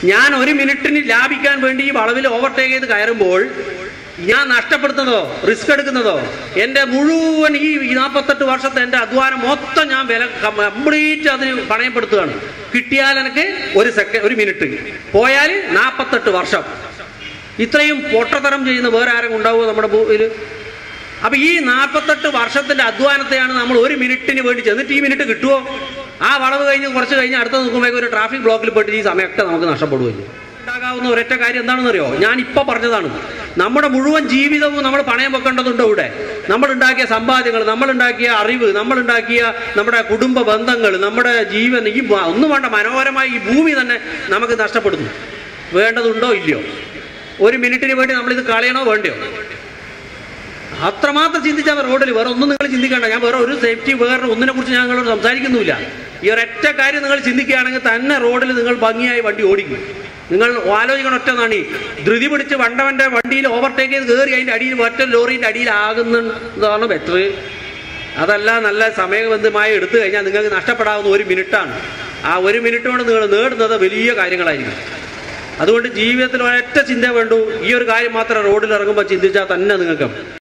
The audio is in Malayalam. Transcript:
ഞാൻ ഒരു മിനിറ്റിന് ലാഭിക്കാൻ വേണ്ടി ഈ വളവിൽ ഓവർടേക്ക് ചെയ്ത് കയറുമ്പോൾ ഞാൻ നഷ്ടപ്പെടുത്തുന്നതോ റിസ്ക് എടുക്കുന്നതോ എൻ്റെ മുഴുവൻ ഈ നാൽപ്പത്തെട്ട് വർഷത്തെ എൻ്റെ അധ്വാനം മൊത്തം ഞാൻ വില കംപ്ലീറ്റ് അതിന് പണയപ്പെടുത്തുകയാണ് കിട്ടിയാൽ എനിക്ക് ഒരു സെക്കൻഡ് ഒരു മിനിറ്റ് പോയാൽ നാൽപ്പത്തെട്ട് വർഷം ഇത്രയും പൊട്ടത്തരം ചെയ്യുന്ന വേറെ ആരെങ്കിലും ഉണ്ടാവുമോ നമ്മുടെ ഭൂമിയിൽ അപ്പൊ ഈ നാൽപ്പത്തെട്ട് വർഷത്തിന്റെ അധ്വാനത്തെയാണ് നമ്മൾ ഒരു മിനിറ്റിന് വേണ്ടി ചെന്നിട്ട് ഈ മിനിറ്റ് കിട്ടുമോ ആ വളവ് കഴിഞ്ഞ് കുറച്ച് കഴിഞ്ഞ് അടുത്ത നോക്കുമ്പോഴേക്കും ഒരു ട്രാഫിക് ബ്ലോക്കിൽ പെട്ട് ഈ സമയമൊക്കെ നമുക്ക് നഷ്ടപ്പെടുമല്ലോ ഉണ്ടാകാവുന്ന ഒരൊറ്റ കാര്യം എന്താണെന്ന് അറിയോ ഞാൻ ഇപ്പൊ പറഞ്ഞതാണ് നമ്മുടെ മുഴുവൻ ജീവിതവും നമ്മൾ പണയം വെക്കേണ്ടതുണ്ട് ഇവിടെ നമ്മൾ ഉണ്ടാക്കിയ സമ്പാദ്യങ്ങൾ നമ്മൾ ഉണ്ടാക്കിയ അറിവ് നമ്മൾ ഉണ്ടാക്കിയ നമ്മുടെ കുടുംബ ബന്ധങ്ങൾ നമ്മുടെ ജീവൻ ഈ ഭ- ഒന്നും വേണ്ട മനോഹരമായി ഈ ഭൂമി തന്നെ നമുക്ക് നഷ്ടപ്പെടുന്നു വേണ്ടതുണ്ടോ ഇല്ലയോ ഒരു മിനിറ്റിന് വേണ്ടി നമ്മൾ ഇത് കളയണോ വേണ്ടയോ അത്രമാത്രം ചിന്തിച്ചാൽ റോഡിൽ വേറെ ഒന്നും നിങ്ങൾ ചിന്തിക്കേണ്ട ഞാൻ വേറെ ഒരു സേഫ്റ്റി വേറെ ഒന്നിനെ കുറിച്ച് ഞാൻ നിങ്ങളോട് സംസാരിക്കുന്നുമില്ല ഈ ഒരൊറ്റ കാര്യം നിങ്ങൾ ചിന്തിക്കുകയാണെങ്കിൽ തന്നെ റോഡിൽ നിങ്ങൾ ഭംഗിയായി വണ്ടി ഓടിക്കും നിങ്ങൾ ആലോചിക്കണം ഒറ്റ നാണി ധൃതി പിടിച്ച് വണ്ടവന്റെ വണ്ടിയിൽ ഓവർടേക്ക് ചെയ്ത് കയറി അതിന്റെ അടിയിൽ ഒറ്റ ലോറിന്റെ അടിയിലാകുന്നതാണ് ബെറ്റർ അതല്ല നല്ല സമയബന്ധമായി എടുത്തു കഴിഞ്ഞാൽ നിങ്ങൾക്ക് നഷ്ടപ്പെടാവുന്ന ഒരു മിനിറ്റാണ് ആ ഒരു മിനിറ്റ് കൊണ്ട് നിങ്ങൾ നേടുന്നത് വലിയ കാര്യങ്ങളായിരിക്കും അതുകൊണ്ട് ജീവിതത്തിൽ ഒരൊറ്റ ചിന്ത വേണ്ടു ഈ ഒരു കാര്യം മാത്രം റോഡിൽ ഇറങ്ങുമ്പോൾ ചിന്തിച്ചാൽ തന്നെ നിങ്ങൾക്ക്